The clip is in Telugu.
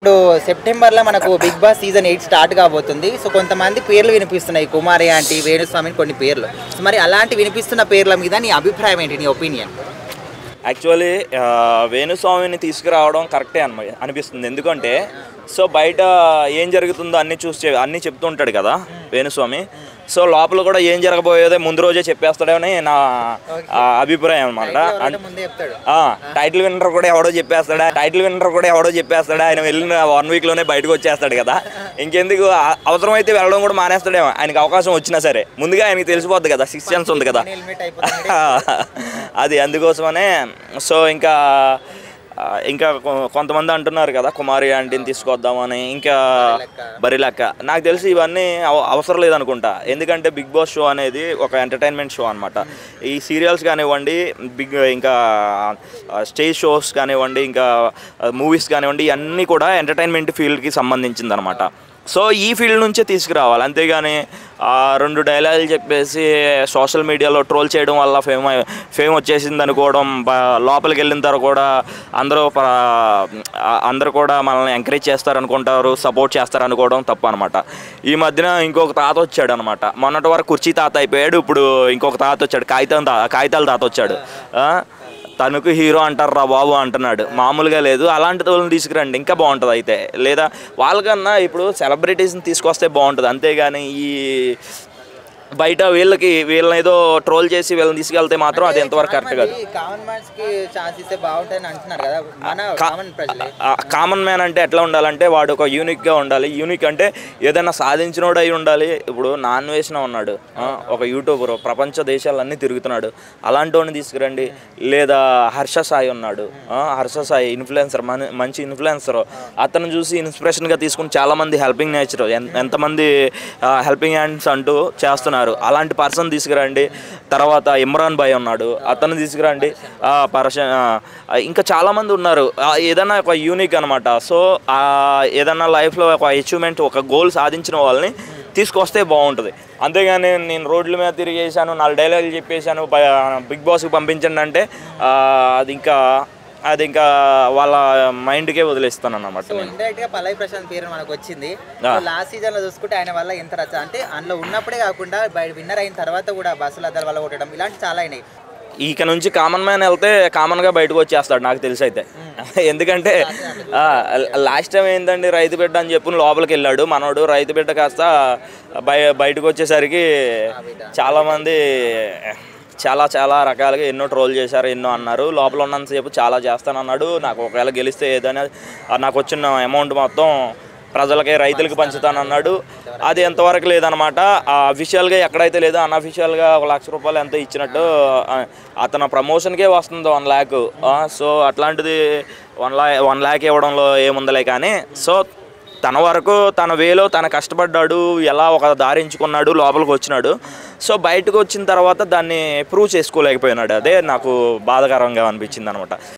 ఇప్పుడు సెప్టెంబర్లో మనకు Bigg Boss season eight start కాబోతుంది సో కొంతమంది పేర్లు వినిపిస్తున్నాయి కుమారి ఆంటీ వేణుస్వామి కొన్ని పేర్లు సో మరి అలాంటి వినిపిస్తున్న పేర్ల మీద నీ అభిప్రాయం ఏంటి నీ ఒపీనియన్ యాక్చువల్లీ వేణుస్వామిని తీసుకురావడం కరెక్టే అన్మ అనిపిస్తుంది ఎందుకంటే సో బయట ఏం జరుగుతుందో అన్నీ చూసి అన్నీ చెప్తూ ఉంటాడు కదా వేణుస్వామి సో లోపల కూడా ఏం జరగబోయేదో ముందు రోజే చెప్పేస్తాడని నా ఆ, అభిప్రాయం అనమాట ముందే చెప్తాడు టైటిల్ విన్నర్ కూడా ఎవడో చెప్పేస్తాడా టైటిల్ విన్నర్ కూడా ఎవడో చెప్పేస్తాడా ఆయన వెళ్ళిన వన్ వీక్ లోనే బయటకు వచ్చేస్తాడు కదా ఇంకెందుకు ఆ- అవసరమైతే వెళ్ళడం కూడా మానేస్తాడేమో ఆయనకి అవకాశం వచ్చినా సరే ముందుగా ఆయనకి తెలిసిపోద్ది కదా సిక్స్ ఛాన్స్ ఉంది కదా హెల్మెట్ అయిపోతుంది అది అందుకోసమనే సో ఇంకా ఆ, ఇంకా కొ- కొంతమంది అంటున్నారు కదా కుమారి ఆంటీని తీసుకొద్దామని ఇంకా బరిలెక్క నాకు తెలిసి ఇవన్నీ అవ- అవసరం లేదనుకుంటా ఎందుకంటే బిగ్ బాస్ షో అనేది ఒక ఎంటర్టైన్మెంట్ షో అనమాట ఈ సీరియల్స్ కానివ్వండి బిగ్ ఇంకా స్టేజ్ షోస్ కానివ్వండి ఇంకా మూవీస్ కానివ్వండి ఇవన్నీ కూడా ఎంటర్టైన్మెంట్ ఫీల్డ్కి సంబంధించింది అనమాట సో ఈ ఫీల్డ్ నుంచే తీసుకురావాలి అంతేగాని ఆ, రెండు డైలాగులు చెప్పేసి సోషల్ మీడియాలో ట్రోల్ చేయడం వల్ల ఫేమ్ ఫేమ్ వచ్చేసింది అనుకోవడం బ- లోపలికి వెళ్ళిన తర్వాత కూడా అందరూ ప- ఆ, అందరూ కూడా మనల్ని ఎంకరేజ్ చేస్తారు అనుకుంటారు సపోర్ట్ చేస్తారు అనుకోవడం తప్పు అనమాట ఈ మధ్యన ఇంకొక తాత వచ్చాడు అనమాట మొన్నటి వరకు కుర్చీ తాత అయిపోయాడు ఇప్పుడు ఇంకొక తాత వచ్చాడు కాగితం తా కాగితాల తాత వచ్చాడు ఆ? తనకు హీరో అంటారు రా బాబు అంటున్నాడు మామూలుగా లేదు అలాంటి వాళ్ళని తీసుకురండి ఇంకా బాగుంటుంది అయితే లేదా వాళ్ళకన్నా ఇప్పుడు సెలబ్రిటీస్ని తీసుకొస్తే బాగుంటుంది అంతేగాని ఈ బయట వీళ్ళకి వీళ్ళని ఏదో ట్రోల్ చేసి వీళ్ళని తీసుకెళ్తే మాత్రం అది ఎంతవరకు కరెక్ట్ కాదు కామన్ మ్యాన్స్ కి ఛాన్స్ ఇస్తే బాగుంటుందని అంటున్నారు కదా మన కామన్ ప్రజలే కామన్ మ్యాన్ అంటే ఎట్లా ఉండాలంటే వాడు ఒక యూనిక్గా ఉండాలి యూనిక్ అంటే ఏదైనా సాధించినోడు అయి ఉండాలి ఇప్పుడు నాన్ వేసిన ఉన్నాడు ఆ, ఒక యూట్యూబర్ ప్రపంచ దేశాలన్నీ తిరుగుతున్నాడు అలాంటి వాడిని తీసుకురండి లేదా హర్ష సాయి ఉన్నాడు ఆ, హర్ష సాయి ఇన్ఫ్లుయెన్సర్ మన మంచి ఇన్ఫ్లుయెన్సర్ అతను చూసి ఇన్స్పిరేషన్గా తీసుకుని చాలామంది హెల్పింగ్ నేచర్ ఎంతమంది హెల్పింగ్ హ్యాండ్స్ అంటూ చేస్తున్నారు అలాంటి పర్సన్ తీసుకురండి తర్వాత ఇమ్రాన్ భాయ్ ఉన్నాడు అతను తీసుకురండి ఆ, పర్స ఆ, ఇంకా చాలామంది ఉన్నారు ఆ, ఏదైనా ఒక యూనిక్ అనమాట సో ఆ, ఏదైనా లైఫ్లో ఒక అచీవ్మెంట్ ఒక గోల్ సాధించిన వాళ్ళని తీసుకొస్తే బాగుంటుంది అంతేగాని నేను రోడ్ల మీద తిరిగేసాను నాలుగు డైలాగులు చెప్పేశాను బ- బిగ్ బాస్కి పంపించండి అంటే ఆ, అది ఇంకా అది ఇంకా వాళ్ళ మైండ్కే వదిలేస్తాను అన్నమాట సో నేను ఇండైరెక్ట్ గా పల్లవి ప్రశాంత్ పేరు మనకు వచ్చింది ఆ. లాస్ట్ సీజన్ లో చూసుకుంటే ఆయన వల్ల ఎంత రచ్చ అంటే అందులో ఉన్నప్పుడే కాకుండా బయట విన్నర్ అయిన తర్వాత కూడా బస్సులు అద్దరు వల్ల కొట్టడం ఇలాంటి చాలా అయినాయి ఇక నుంచి కామన్ మ్యాన్ వెళ్తే కామన్గా బయటకు వచ్చేస్తాడు నాకు తెలిసి అయితే ఎందుకంటే లాస్ట్ టైం ఏంటండి రైతు బిడ్డ అని చెప్పి లోపలికి వెళ్ళాడు మనోడు రైతు బిడ్డ కాస్త బయ బయటకు వచ్చేసరికి చాలామంది చాలా చాలా రకాలుగా ఎన్నో ట్రోల్ చేశారు ఎన్నో అన్నారు లోపల ఉన్నంతసేపు చాలా చేస్తానన్నాడు నాకు ఒకవేళ గెలిస్తే ఏదైనా ఆ నాకు వచ్చిన అమౌంట్ మొత్తం ప్రజలకి రైతులకు పంచుతానన్నాడు అది ఎంతవరకు లేదనమాట అఫీషియల్గా ఎక్కడైతే లేదో అన్అఫీషియల్గా ఒక లక్ష రూపాయలు ఎంత ఇచ్చినట్టు ఆ, అతను ప్రమోషన్కే వస్తుంది వన్ ల్యాక్ సో అట్లాంటిది వన్ ల్యా వన్ ల్యాక్ ఇవ్వడంలో ఏముందలే కానీ సో తన వరకు తన వేలో తన కష్టపడ్డాడు ఎలా ఒక దారి ఎంచుకున్నాడు లోపలికి వచ్చినాడు సో బయటకు వచ్చిన తర్వాత దాన్ని ప్రూవ్ చేసుకోలేకపోయినాడు అదే నాకు బాధాకరంగా అనిపించింది అనమాట